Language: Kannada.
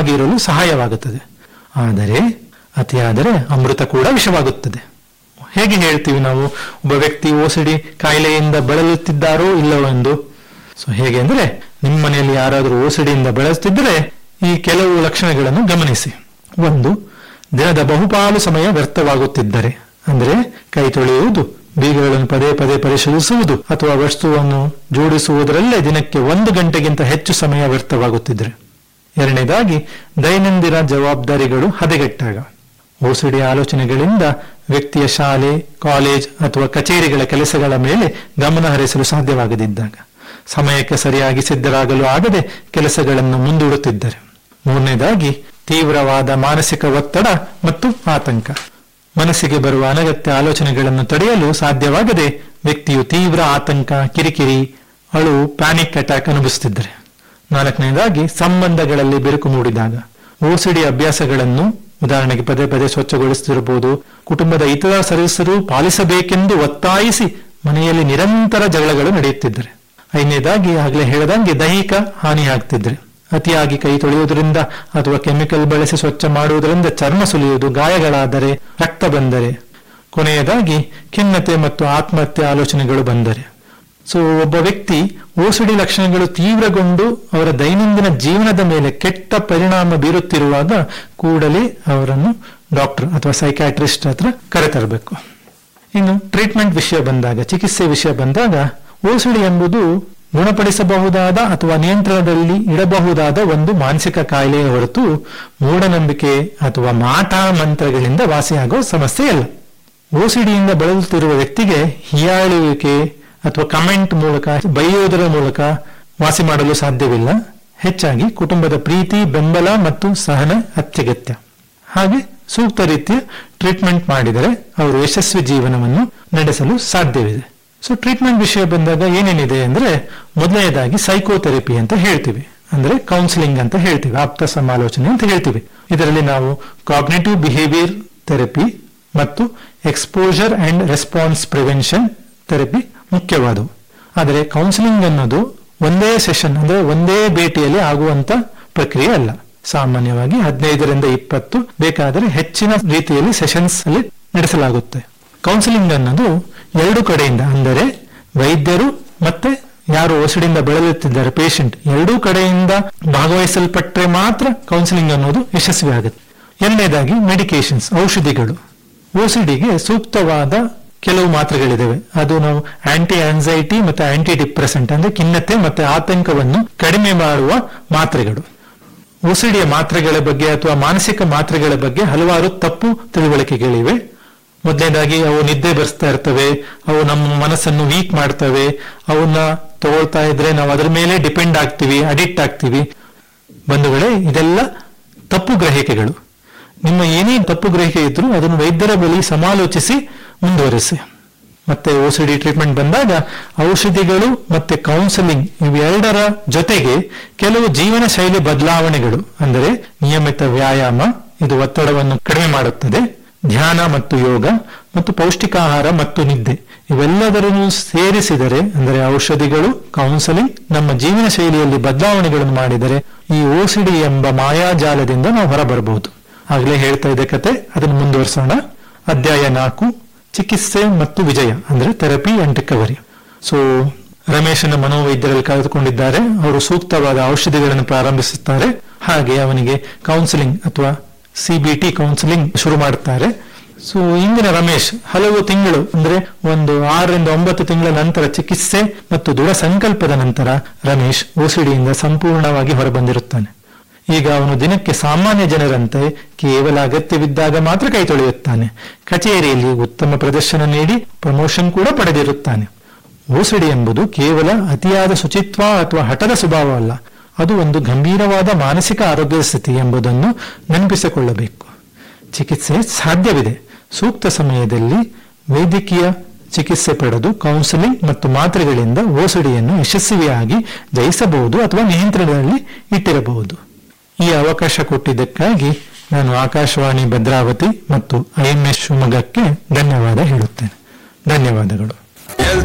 ಸುಖವಾಗಿರಲು ಸಹಾಯವಾಗುತ್ತದೆ ಆದರೆ ಅತಿಯಾದರೆ ಅಮೃತ ಕೂಡ ವಿಷವಾಗುತ್ತದೆ ಹೇಗೆ ಹೇಳ್ತೀವಿ ನಾವು ಒಬ್ಬ ವ್ಯಕ್ತಿ ಓಸಿಡಿ ಕಾಯಿಲೆಯಿಂದ ಬಳಲುತ್ತಿದ್ದಾರೋ ಇಲ್ಲವೋ ಎಂದು ಸೊ ಹೇಗೆ ಅಂದ್ರೆ ನಿಮ್ಮ ಮನೆಯಲ್ಲಿ ಯಾರಾದರೂ ಓಸಿಡಿಯಿಂದ ಬಳಲುತ್ತಿದ್ದರೆ ಈ ಕೆಲವು ಲಕ್ಷಣಗಳನ್ನು ಗಮನಿಸಿ ಒಂದು ದಿನದ ಬಹುಪಾಲು ಸಮಯ ವ್ಯರ್ಥವಾಗುತ್ತಿದ್ದರೆ ಅಂದರೆ ಕೈ ತೊಳೆಯುವುದು ಬೀಗಗಳನ್ನು ಪದೇ ಪದೇ ಪರಿಶೀಲಿಸುವುದು ಅಥವಾ ವಸ್ತುವನ್ನು ಜೋಡಿಸುವುದರಲ್ಲೇ ದಿನಕ್ಕೆ ಒಂದು ಗಂಟೆಗಿಂತ ಹೆಚ್ಚು ಸಮಯ ವ್ಯರ್ಥವಾಗುತ್ತಿದ್ದರೆ ಎರಡನೇದಾಗಿ ದೈನಂದಿನ ಜವಾಬ್ದಾರಿಗಳು ಹದಗೆಟ್ಟಾಗ ಓಸಿಡಿ ಆಲೋಚನೆಗಳಿಂದ ವ್ಯಕ್ತಿಯ ಶಾಲೆ ಕಾಲೇಜ್ ಅಥವಾ ಕಚೇರಿಗಳ ಕೆಲಸಗಳ ಮೇಲೆ ಗಮನ ಹರಿಸಲು ಸಾಧ್ಯವಾಗದಿದ್ದಾಗ ಸಮಯಕ್ಕೆ ಸರಿಯಾಗಿ ಸಿದ್ಧರಾಗಲು ಆಗದೆ ಕೆಲಸಗಳನ್ನು ಮುಂದೂಡುತ್ತಿದ್ದರೆ ಮೂರನೇದಾಗಿ ತೀವ್ರವಾದ ಮಾನಸಿಕ ಒತ್ತಡ ಮತ್ತು ಆತಂಕ ಮನಸ್ಸಿಗೆ ಬರುವ ಅನಗತ್ಯ ಆಲೋಚನೆಗಳನ್ನು ತಡೆಯಲು ಸಾಧ್ಯವಾಗದೆ ವ್ಯಕ್ತಿಯು ತೀವ್ರ ಆತಂಕ ಕಿರಿಕಿರಿ ಅಳು ಪ್ಯಾನಿಕ್ ಅಟ್ಯಾಕ್ ಅನುಭವಿಸುತ್ತಿದ್ದರೆ ನಾಲ್ಕನೇದಾಗಿ ಸಂಬಂಧಗಳಲ್ಲಿ ಬಿರುಕು ಮೂಡಿದಾಗ ಓಸಿಡಿ ಅಭ್ಯಾಸಗಳನ್ನು ಉದಾಹರಣೆಗೆ ಪದೇ ಪದೇ ಸ್ವಚ್ಛಗೊಳಿಸುತ್ತಿರಬಹುದು ಕುಟುಂಬದ ಇತರ ಸದಸ್ಯರು ಪಾಲಿಸಬೇಕೆಂದು ಒತ್ತಾಯಿಸಿ ಮನೆಯಲ್ಲಿ ನಿರಂತರ ಜಗಳಗಳು ನಡೆಯುತ್ತಿದ್ದರೆ ಐದನೇದಾಗಿ ಆಗಲೇ ಹೇಳದಂಗೆ ದೈಹಿಕ ಹಾನಿಯಾಗ್ತಿದ್ರೆ ಅತಿಯಾಗಿ ಕೈ ತೊಳೆಯುವುದರಿಂದ ಅಥವಾ ಕೆಮಿಕಲ್ ಬಳಸಿ ಸ್ವಚ್ಛ ಮಾಡುವುದರಿಂದ ಚರ್ಮ ಸುಲಿಯುವುದು ಗಾಯಗಳಾದರೆ ರಕ್ತ ಬಂದರೆ ಕೊನೆಯದಾಗಿ ಖಿನ್ನತೆ ಮತ್ತು ಆತ್ಮಹತ್ಯೆ ಆಲೋಚನೆಗಳು ಬಂದರೆ ಸೊ ಒಬ್ಬ ವ್ಯಕ್ತಿ ಓಸಿಡಿ ಲಕ್ಷಣಗಳು ತೀವ್ರಗೊಂಡು ಅವರ ದೈನಂದಿನ ಜೀವನದ ಮೇಲೆ ಕೆಟ್ಟ ಪರಿಣಾಮ ಬೀರುತ್ತಿರುವಾಗ ಕೂಡಲೇ ಅವರನ್ನು ಡಾಕ್ಟರ್ ಅಥವಾ ಸೈಕ್ಯಾಟ್ರಿಸ್ಟ್ ಹತ್ರ ಕರೆತರಬೇಕು ಇನ್ನು ಟ್ರೀಟ್ಮೆಂಟ್ ವಿಷಯ ಬಂದಾಗ ಚಿಕಿತ್ಸೆ ವಿಷಯ ಬಂದಾಗ ಓಸಿಡಿ ಎಂಬುದು ಗುಣಪಡಿಸಬಹುದಾದ ಅಥವಾ ನಿಯಂತ್ರಣದಲ್ಲಿ ಇಡಬಹುದಾದ ಒಂದು ಮಾನಸಿಕ ಕಾಯಿಲೆಯ ಹೊರತು ಮೂಢನಂಬಿಕೆ ಅಥವಾ ಮಾಟ ಮಂತ್ರಗಳಿಂದ ವಾಸಿಯಾಗುವ ಸಮಸ್ಯೆ ಅಲ್ಲ ಓಸಿಡಿಯಿಂದ ಬಳಲುತ್ತಿರುವ ವ್ಯಕ್ತಿಗೆ ಹೀಯಾಳುವಿಕೆ ಅಥವಾ ಕಮೆಂಟ್ ಮೂಲಕ ಬೈಯೋದರ ಮೂಲಕ ವಾಸಿ ಮಾಡಲು ಸಾಧ್ಯವಿಲ್ಲ ಹೆಚ್ಚಾಗಿ ಕುಟುಂಬದ ಪ್ರೀತಿ ಬೆಂಬಲ ಮತ್ತು ಸಹನೆ ಅತ್ಯಗತ್ಯ ಹಾಗೆ ಸೂಕ್ತ ರೀತಿಯ ಟ್ರೀಟ್ಮೆಂಟ್ ಮಾಡಿದರೆ ಅವರು ಯಶಸ್ವಿ ಜೀವನವನ್ನು ನಡೆಸಲು ಸಾಧ್ಯವಿದೆ ಸೊ ಟ್ರೀಟ್ಮೆಂಟ್ ವಿಷಯ ಬಂದಾಗ ಏನೇನಿದೆ ಅಂದ್ರೆ ಮೊದಲನೇದಾಗಿ ಸೈಕೋಥೆರಪಿ ಅಂತ ಹೇಳ್ತೀವಿ ಅಂದ್ರೆ ಕೌನ್ಸಿಲಿಂಗ್ ಅಂತ ಹೇಳ್ತೀವಿ ಆಪ್ತ ಸಮಾಲೋಚನೆ ಅಂತ ಹೇಳ್ತೀವಿ ಇದರಲ್ಲಿ ನಾವು ಕಾಗ್ನೇಟಿವ್ ಬಿಹೇವಿಯರ್ ಥೆರಪಿ ಮತ್ತು exposure and response prevention therapy ಮುಖ್ಯವಾದವು ಆದರೆ ಕೌನ್ಸಿಲಿಂಗ್ ಅನ್ನೋದು ಒಂದೇ ಸೆಷನ್ ಅಂದ್ರೆ ಒಂದೇ ಭೇಟಿಯಲ್ಲಿ ಆಗುವಂತ ಪ್ರಕ್ರಿಯೆ ಅಲ್ಲ ಸಾಮಾನ್ಯವಾಗಿ ಹದಿನೈದರಿಂದ ಇಪ್ಪತ್ತು ಬೇಕಾದರೆ ಹೆಚ್ಚಿನ ರೀತಿಯಲ್ಲಿ ಸೆಷನ್ಸ್ ಅಲ್ಲಿ ನಡೆಸಲಾಗುತ್ತೆ ಕೌನ್ಸಿಲಿಂಗ್ ಅನ್ನೋದು ಎರಡು ಕಡೆಯಿಂದ ಅಂದರೆ ವೈದ್ಯರು ಮತ್ತೆ ಯಾರು ಓಸಿಡಿಂದ ಬಳಲುತ್ತಿದ್ದಾರೆ ಪೇಷಂಟ್ ಎರಡೂ ಕಡೆಯಿಂದ ಭಾಗವಹಿಸಲ್ಪಟ್ಟರೆ ಮಾತ್ರ ಕೌನ್ಸಿಲಿಂಗ್ ಅನ್ನೋದು ಯಶಸ್ವಿ ಆಗುತ್ತೆ ಎರಡನೇದಾಗಿ ಮೆಡಿಕೇಶನ್ಸ್ ಔಷಧಿಗಳು ಓಸಿಡಿಗೆ ಸೂಕ್ತವಾದ ಕೆಲವು ಮಾತ್ರೆಗಳಿದಾವೆ ಅದು ನಾವು ಆಂಟಿ ಆನ್ಸೈಟಿ ಮತ್ತು ಆಂಟಿ ಡಿಪ್ರೆಸೆಂಟ್ ಅಂದ್ರೆ ಖಿನ್ನತೆ ಮತ್ತೆ ಆತಂಕವನ್ನು ಕಡಿಮೆ ಮಾಡುವ ಮಾತ್ರೆಗಳು ಓಸಿಡಿಯ ಮಾತ್ರೆಗಳ ಬಗ್ಗೆ ಅಥವಾ ಮಾನಸಿಕ ಮಾತ್ರೆಗಳ ಬಗ್ಗೆ ಹಲವಾರು ತಪ್ಪು ತಿಳುವಳಿಕೆಗಳಿವೆ ಮೊದಲನೇದಾಗಿ ಅವು ನಿದ್ದೆ ಬರ್ಸ್ತಾ ಇರ್ತವೆ ಅವು ನಮ್ಮ ಮನಸ್ಸನ್ನು ವೀಕ್ ಮಾಡ್ತವೆ ಅವನ್ನ ತಗೊಳ್ತಾ ಇದ್ರೆ ನಾವು ಅದರ ಮೇಲೆ ಡಿಪೆಂಡ್ ಆಗ್ತೀವಿ ಅಡಿಕ್ಟ್ ಆಗ್ತೀವಿ ಬಂಧುಗಳೇ ಇದೆಲ್ಲ ತಪ್ಪು ಗ್ರಹಿಕೆಗಳು ನಿಮ್ಮ ಏನೇ ತಪ್ಪು ಗ್ರಹಿಕೆ ಇದ್ರೂ ಅದನ್ನು ವೈದ್ಯರ ಬಳಿ ಸಮಾಲೋಚಿಸಿ ಮುಂದುವರಿಸಿ ಮತ್ತೆ ಓಸಿಡಿ ಟ್ರೀಟ್ಮೆಂಟ್ ಬಂದಾಗ ಔಷಧಿಗಳು ಮತ್ತೆ ಕೌನ್ಸಿಲಿಂಗ್ ಇವೆರಡರ ಜೊತೆಗೆ ಕೆಲವು ಜೀವನ ಶೈಲಿ ಬದಲಾವಣೆಗಳು ಅಂದರೆ ನಿಯಮಿತ ವ್ಯಾಯಾಮ ಇದು ಒತ್ತಡವನ್ನು ಕಡಿಮೆ ಮಾಡುತ್ತದೆ ಧ್ಯಾನ ಮತ್ತು ಯೋಗ ಮತ್ತು ಪೌಷ್ಟಿಕಾಹಾರ ಮತ್ತು ನಿದ್ದೆ ಇವೆಲ್ಲದರನ್ನು ಸೇರಿಸಿದರೆ ಅಂದರೆ ಔಷಧಿಗಳು ಕೌನ್ಸಲಿಂಗ್ ನಮ್ಮ ಜೀವನ ಶೈಲಿಯಲ್ಲಿ ಬದಲಾವಣೆಗಳನ್ನು ಮಾಡಿದರೆ ಈ ಓಸಿಡಿ ಎಂಬ ಮಾಯಾಜಾಲದಿಂದ ನಾವು ಹೊರಬರಬಹುದು ಆಗಲೇ ಹೇಳ್ತಾ ಇದ್ದ ಕತೆ ಅದನ್ನು ಮುಂದುವರಿಸೋಣ ಅಧ್ಯಾಯ ನಾಲ್ಕು ಚಿಕಿತ್ಸೆ ಮತ್ತು ವಿಜಯ ಅಂದ್ರೆ ಥೆರಪಿ ಅಂಡ್ ರಿಕವರಿ ಸೊ ರಮೇಶನ ಮನೋವೈದ್ಯರಲ್ಲಿ ಕಳೆದುಕೊಂಡಿದ್ದಾರೆ ಅವರು ಸೂಕ್ತವಾದ ಔಷಧಿಗಳನ್ನು ಪ್ರಾರಂಭಿಸುತ್ತಾರೆ ಹಾಗೆ ಅವನಿಗೆ ಕೌನ್ಸಿಲಿಂಗ್ ಅಥವಾ ಸಿಬಿಟಿ ಕೌನ್ಸಿಲಿಂಗ್ ಶುರು ಮಾಡುತ್ತಾರೆ ಸೊ ಇಂದಿನ ರಮೇಶ್ ಹಲವು ತಿಂಗಳು ಅಂದ್ರೆ ಒಂದು ಆರರಿಂದ ಒಂಬತ್ತು ತಿಂಗಳ ನಂತರ ಚಿಕಿತ್ಸೆ ಮತ್ತು ದೃಢ ಸಂಕಲ್ಪದ ನಂತರ ರಮೇಶ್ ಓಸಿಡಿಯಿಂದ ಸಂಪೂರ್ಣವಾಗಿ ಹೊರಬಂದಿರುತ್ತಾನೆ ಈಗ ಅವನು ದಿನಕ್ಕೆ ಸಾಮಾನ್ಯ ಜನರಂತೆ ಕೇವಲ ಅಗತ್ಯವಿದ್ದಾಗ ಮಾತ್ರ ಕೈ ತೊಳೆಯುತ್ತಾನೆ ಕಚೇರಿಯಲ್ಲಿ ಉತ್ತಮ ಪ್ರದರ್ಶನ ನೀಡಿ ಪ್ರಮೋಷನ್ ಕೂಡ ಪಡೆದಿರುತ್ತಾನೆ ಓಸಿಡಿ ಎಂಬುದು ಕೇವಲ ಅತಿಯಾದ ಶುಚಿತ್ವ ಅಥವಾ ಹಠದ ಸ್ವಭಾವವಲ್ಲ ಅದು ಒಂದು ಗಂಭೀರವಾದ ಮಾನಸಿಕ ಆರೋಗ್ಯದ ಸ್ಥಿತಿ ಎಂಬುದನ್ನು ನೆನಪಿಸಿಕೊಳ್ಳಬೇಕು ಚಿಕಿತ್ಸೆ ಸಾಧ್ಯವಿದೆ ಸೂಕ್ತ ಸಮಯದಲ್ಲಿ ವೈದ್ಯಕೀಯ ಚಿಕಿತ್ಸೆ ಪಡೆದು ಕೌನ್ಸಿಲಿಂಗ್ ಮತ್ತು ಮಾತ್ರೆಗಳಿಂದ ಓಸಿಡಿಯನ್ನು ಯಶಸ್ವಿಯಾಗಿ ಜಯಿಸಬಹುದು ಅಥವಾ ನಿಯಂತ್ರಣದಲ್ಲಿ ಇಟ್ಟಿರಬಹುದು ಈ ಅವಕಾಶ ಕೊಟ್ಟಿದ್ದಕ್ಕಾಗಿ ನಾನು ಆಕಾಶವಾಣಿ ಭದ್ರಾವತಿ ಮತ್ತು ಐಎಂಎಸ್ ಶಿವಮೊಗ್ಗಕ್ಕೆ ಧನ್ಯವಾದ ಹೇಳುತ್ತೇನೆ ಧನ್ಯವಾದಗಳು